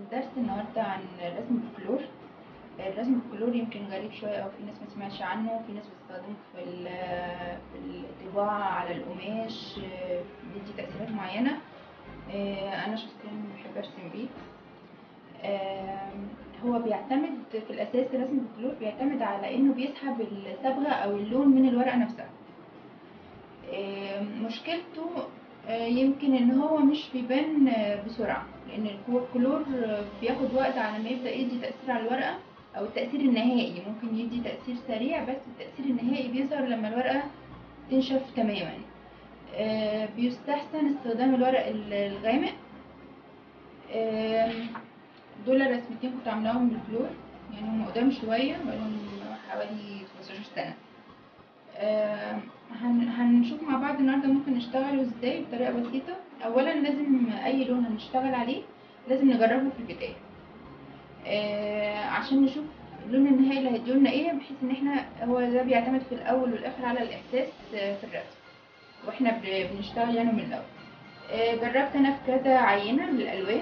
الدرس النهارده عن الرسم بالكلور الرسم بالكلور يمكن غريب شوية أو في ناس ما سمعتش عنه وفي ناس بتستخدمه في ال- في الطباعة على القماش آه، بيدي تأثيرات معينة آه، أنا شخصيا بحب أرسم بيه آم، هو بيعتمد في الأساس الرسم بالكلور بيعتمد على إنه بيسحب الصبغة أو اللون من الورقة نفسها آم، مشكلته آه، يمكن ان هو مش بيبان آه، بسرعة لان الكو- الكلور آه، بياخد وقت على ما يبدأ يدي تأثير على الورقة او التأثير النهائي ممكن يدي تأثير سريع بس التأثير النهائي بيظهر لما الورقة تنشف تماما آه، بيستحسن استخدام الورق ال- الغامق آم، دول رسمتين كنت عاملاهم بالكلور يعني هم قدام شوية بقالهم حوالي 15 سنة آه، هن- هنشوف مع بعض النهارده ممكن نشتغله ازاي بطريقه بسيطه اولا لازم اي لون هنشتغل عليه لازم نجربه في البدايه آه، عشان نشوف اللون النهائي اللي هيديهولنا ايه بحيث ان احنا هو ده بيعتمد في الاول والاخر على الاحساس آه، في الرسم واحنا ب- بنشتغل يعني من الاول آه، جربت انا في كذا عينه من الالوان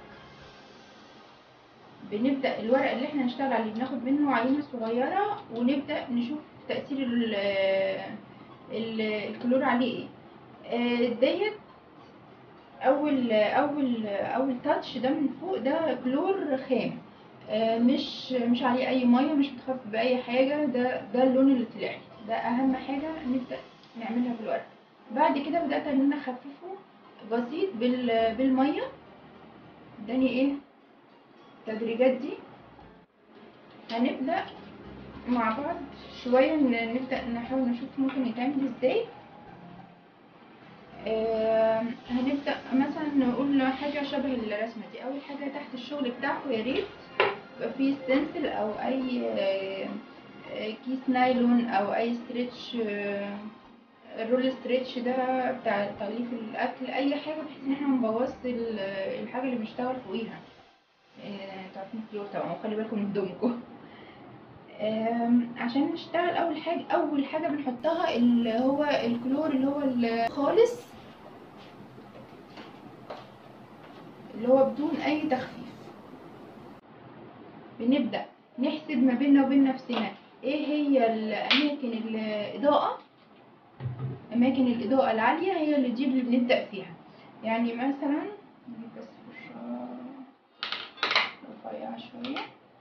بنبدا الورق اللي احنا هنشتغل عليه بناخد منه عينه صغيره ونبدا نشوف تاثير ال ال الكلور عليه ايه آه، ديت اول اول اول تاتش ده من فوق ده كلور خام آه، مش مش عليه اي ميه مش متخفف باي حاجه ده ده اللون اللي طلع لي ده اهم حاجه نبدا نعملها في الورق بعد كده بدات ان انا اخففه بسيط بال بالميه اداني ايه التدريجات دي هنبدا مع بعض شويه ن- نبدا نحاول نشوف ممكن يتعمل ازاي آه، هنبدأ مثلا نقول حاجة شبه الرسمة دي أول حاجة تحت الشغل بتاعكم يا ريت يبقى فيه ستنسل أو أي آه، آه، كيس نايلون أو أي ستريتش آه، الرول ستريتش ده بتاع تغليف الأكل أي حاجة بحيث إن احنا منبوظش ال- الحاجة اللي بنشتغل فوقيها لأن انتوا عارفين الكلور طبعا وخلي بالكم من دمكم آم، عشان نشتغل اول حاجه اول حاجه بنحطها اللي هو الكلور اللي هو الخالص اللي هو بدون اي تخفيف بنبدا نحسب ما بيننا وبين نفسنا ايه هي الاماكن الاضاءه اماكن الاضاءه العاليه هي اللي دي اللي بنبدا فيها يعني مثلا نجيب بس فرشه رفيعه شويه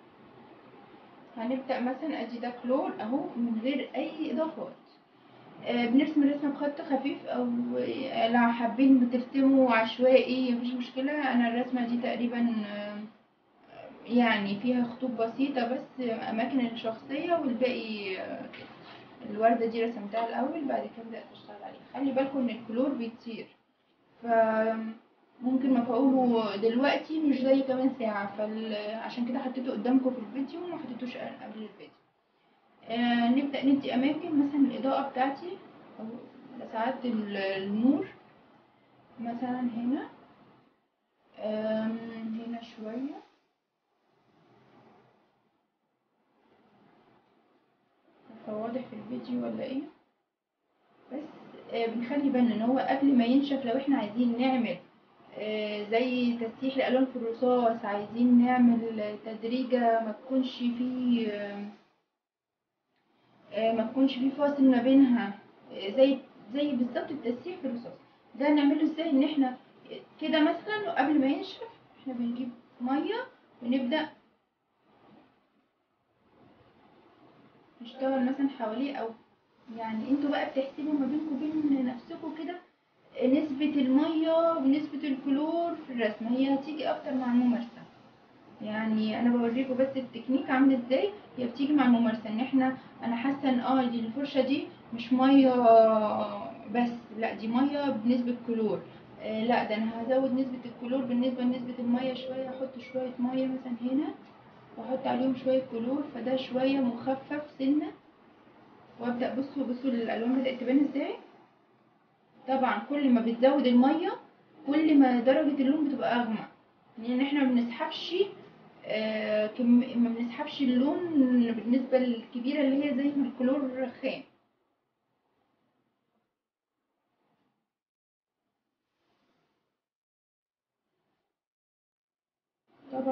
هنبدأ مثلا ادي ده كلور اهو من غير اي اضافات آه، بنرسم الرسمة بخط خفيف او آه، لو حابين بترسموا عشوائي مفيش مشكلة انا الرسمة دي تقريبا آه، يعني فيها خطوط بسيطة بس اماكن الشخصية والباقي آه، الوردة دي رسمتها الاول بعد كده بدأت اشتغل عليها خلي بالكم ان الكلور بيطير فممكن مفعوله دلوقتي مش زي كمان ساعة فعشان كده حطيته قدامكم في الفيديو وما حطيتوش قبل الفيديو آه نبدأ ندي أماكن مثلا الإضاءة بتاعتي أو ساعات ال- النور مثلا هنا آم، هنا شوية هو واضح في الفيديو ولا ايه بس آه بنخلي بالنا ان هو قبل ما ينشف لو احنا عايزين نعمل آه، زي تسييح الالوان في الرصاص عايزين نعمل تدريجة ما تكونش فيه آه، آه، ما تكونش فيه فاصل ما بينها آه، زي زي بالظبط التسييح في الرصاص ده نعمله ازاي ان احنا كده مثلا قبل ما ينشف احنا بنجيب ميه ونبدا نشتغل مثلا حواليه او يعني انتوا بقى بتحسبوا ما بينكم وبين نفسكم كده نسبة المية ونسبة الكلور في الرسمة هي هتيجي أكتر مع الممارسة يعني أنا بوريكم بس التكنيك عامل ازاي هي بتيجي مع الممارسة ان احنا أنا حاسة ان اه دي الفرشة دي مش مية بس لا دي مية بنسبة كلور آه لا ده أنا هزود نسبة الكلور بالنسبة لنسبة المية شوية أحط شوية مية مثلا هنا وأحط عليهم شوية كلور فده شوية مخفف سنة وأبدأ بصوا بصوا الألوان بدأت تبان ازاي طبعا كل ما بتزود الميه كل ما درجه اللون بتبقى اغمق لان احنا ما بنسحبش آه كم... ما بنسحبش اللون بالنسبه الكبيره اللي هي زي ما الكلور خام طبعا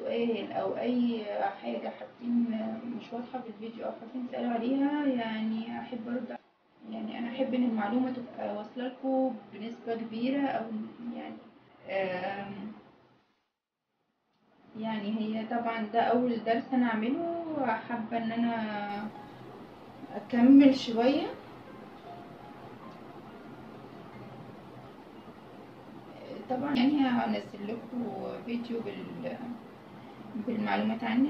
سؤال او اي حاجة حاسين مش واضحة في الفيديو او حاسين تسألوا عليها يعني احب ارد يعني انا احب ان المعلومة تبقى واصلة لكم بنسبة كبيرة او يعني آم، يعني هي طبعا ده اول درس انا اعمله حابة ان انا اكمل شوية طبعا يعني هنزل لكم فيديو بال بالمعلومات عني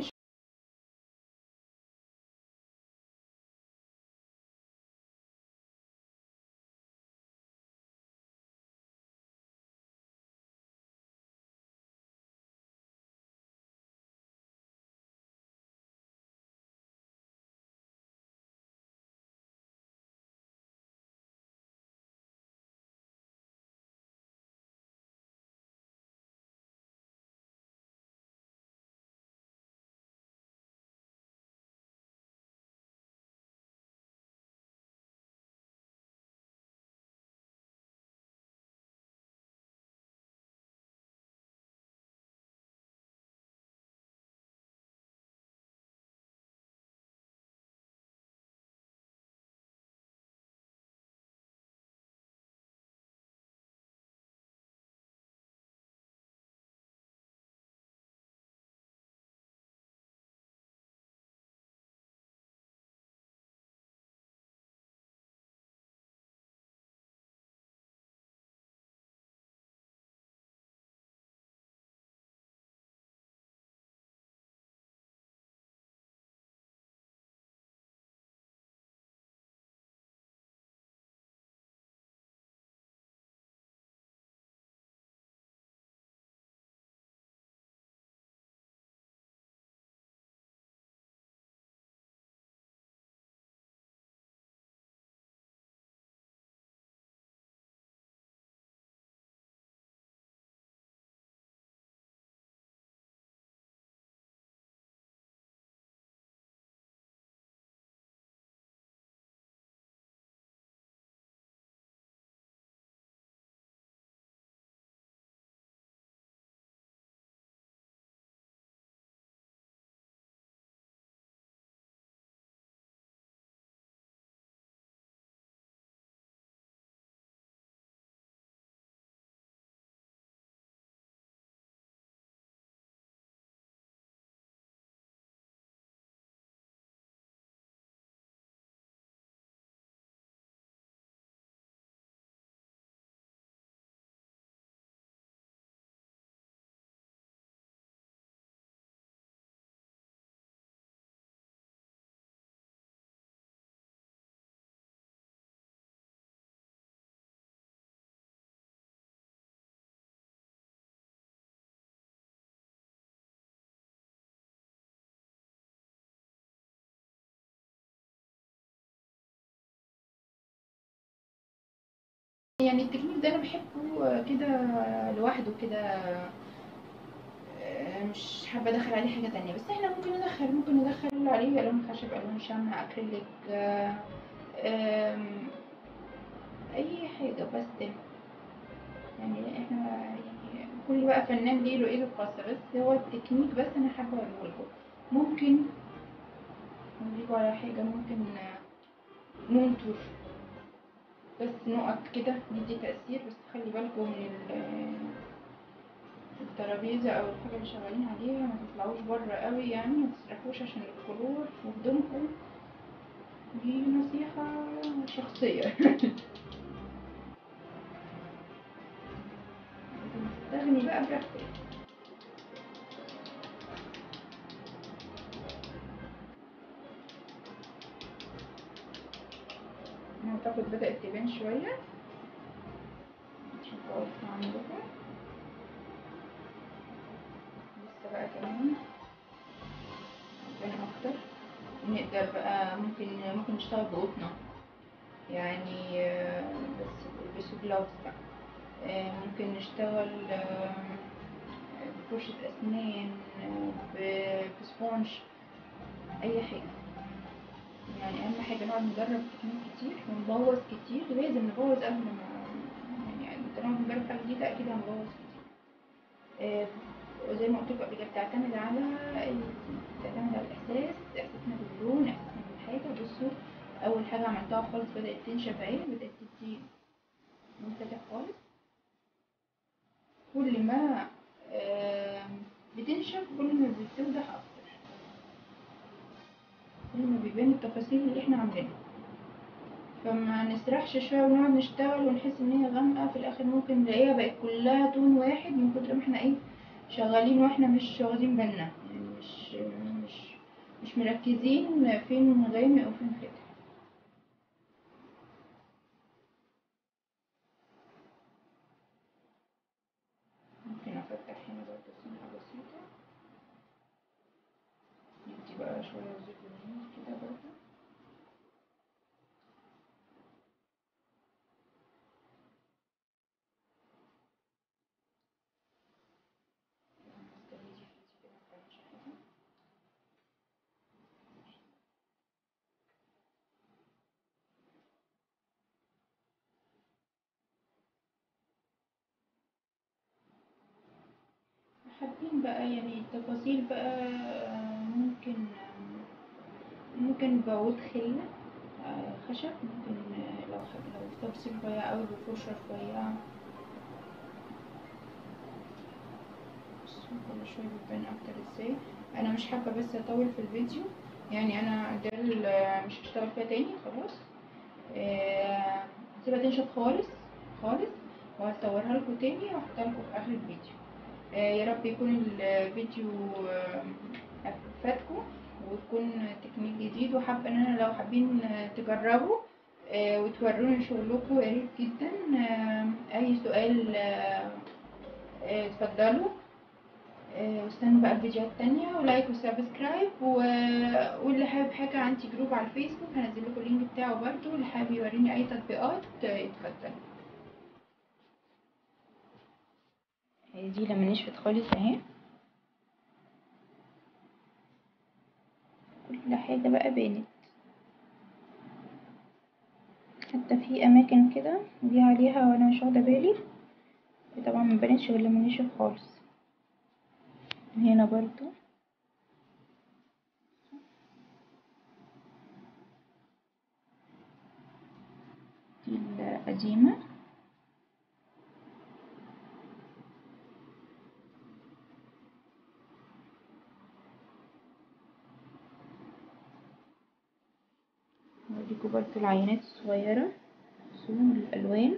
يعني التكنيك ده انا بحبه كده لوحده كده آه، مش حابه ادخل عليه حاجه تانية بس احنا ممكن ندخل ممكن ندخل عليه الوان خشب الوان شمع اكريليك آه، آم، اي حاجه بس يعني احنا يعني كل بقى فنان ليه له ايده الخاصه بس هو التكنيك بس انا حابه اقوله لكم ممكن نجيب على حاجه ممكن آه، ننطر بس نقط كده ندي تأثير بس خلي بالكم من ال- الترابيزة أو الحاجة اللي شغالين عليها ما تطلعوش بره قوي يعني ما تسرحوش عشان الكلور في هدومكم دي نصيحة شخصية تستغني بقى براحتك أعتقد بدأت تبان شوية شوفوا واضحة عندكم لسه بقى كمان تبان أكتر نقدر بقى ممكن ممكن نشتغل بقطنة يعني آه، بس البسوا جلافز بقى آه، ممكن نشتغل آه، بفرشة أسنان آه، ب- بسبونج أي حاجة يعني أهم حاجة نقعد نجرب تكنيك كتير ونبوظ كتير لازم نبوظ قبل ما يعني طالما بنجرب حاجة جديدة أكيد هنبوظ كتير آه، وزي ما قلت لكم قبل كده بتعتمد على بتعتمد على الاحساس احساسنا باللون احساسنا بالحاجه بصوا اول حاجه عملتها خالص بدات تنشف اهي بدات تدي لون فاتح خالص كل ما بتنشف كل ما بتوضح اكتر كل ما بيبان التفاصيل اللي احنا عاملينها فما نسرحش شويه ونقعد نشتغل ونحس ان هي غامقه في الاخر ممكن نلاقيها بقت كلها تون واحد من كتر ما احنا ايه شغالين واحنا مش واخدين بالنا يعني مش مش مش مركزين فين غامق وفين فاتح ممكن افتح هنا برضه سنة بسيطة ندي بقى شوية زيت ونور كده برضه حابين بقى يعني التفاصيل بقى ممكن ممكن بعود خلة خشب ممكن لو لو تفصيل رفيع أوي بفرشة رفيعة كل شوية بتبان أكتر ازاي أنا مش حابة بس أطول في الفيديو يعني أنا ده مش هشتغل فيها تاني خلاص هسيبها تنشف خالص خالص وهصورها لكم تاني وهحطها لكم في آخر الفيديو يا رب يكون الفيديو فاتكم ويكون تكنيك جديد وحابه ان انا لو حابين تجربوا وتوروني شغلكم يا ريت جدا اي سؤال اتفضلوا واستنوا بقى الفيديوهات التانية ولايك وسبسكرايب واللي حابب حاجة عندي جروب على الفيسبوك هنزل لكم اللينك بتاعه برضو اللي حابب يوريني اي تطبيقات اتفضل دي لما نشفت خالص اهي كل حاجة بقى بانت حتى في اماكن كده دي عليها وانا مش واخدة بالي طبعا مبانتش غير لما نشف خالص هنا برضو دي القديمة هوريكوا برضو العينات الصغيرة رسوم الألوان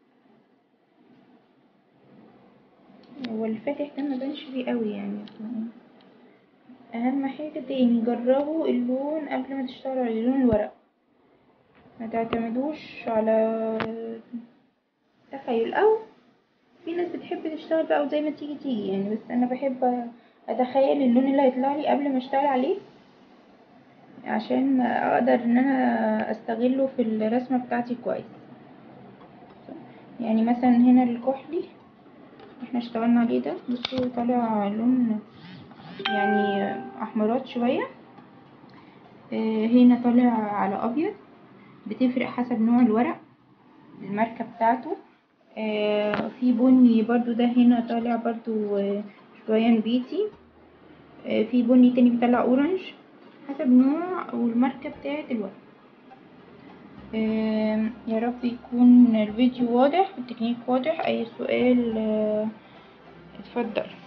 هو الفاتح ده مبانش فيه قوي يعني أهم حاجة تاني جربوا اللون قبل ما تشتغلوا على لون الورق ما تعتمدوش على تخيل أو في ناس بتحب تشتغل بقى وزي ما تيجي تيجي يعني بس أنا بحب أتخيل اللون اللي هيطلع لي قبل ما أشتغل عليه عشان اقدر ان انا استغله في الرسمة بتاعتي كويس يعني مثلا هنا الكحلي احنا اشتغلنا عليه ده بصوا طالع لون يعني احمرات شوية اه هنا طالع على ابيض بتفرق حسب نوع الورق الماركة بتاعته اه في بني برضو ده هنا طالع برضو اه شوية نبيتي في بني تاني بيطلع اورنج حسب نوع والماركة بتاعة الورق يا رب يكون الفيديو واضح والتكنيك واضح اي سؤال اتفضل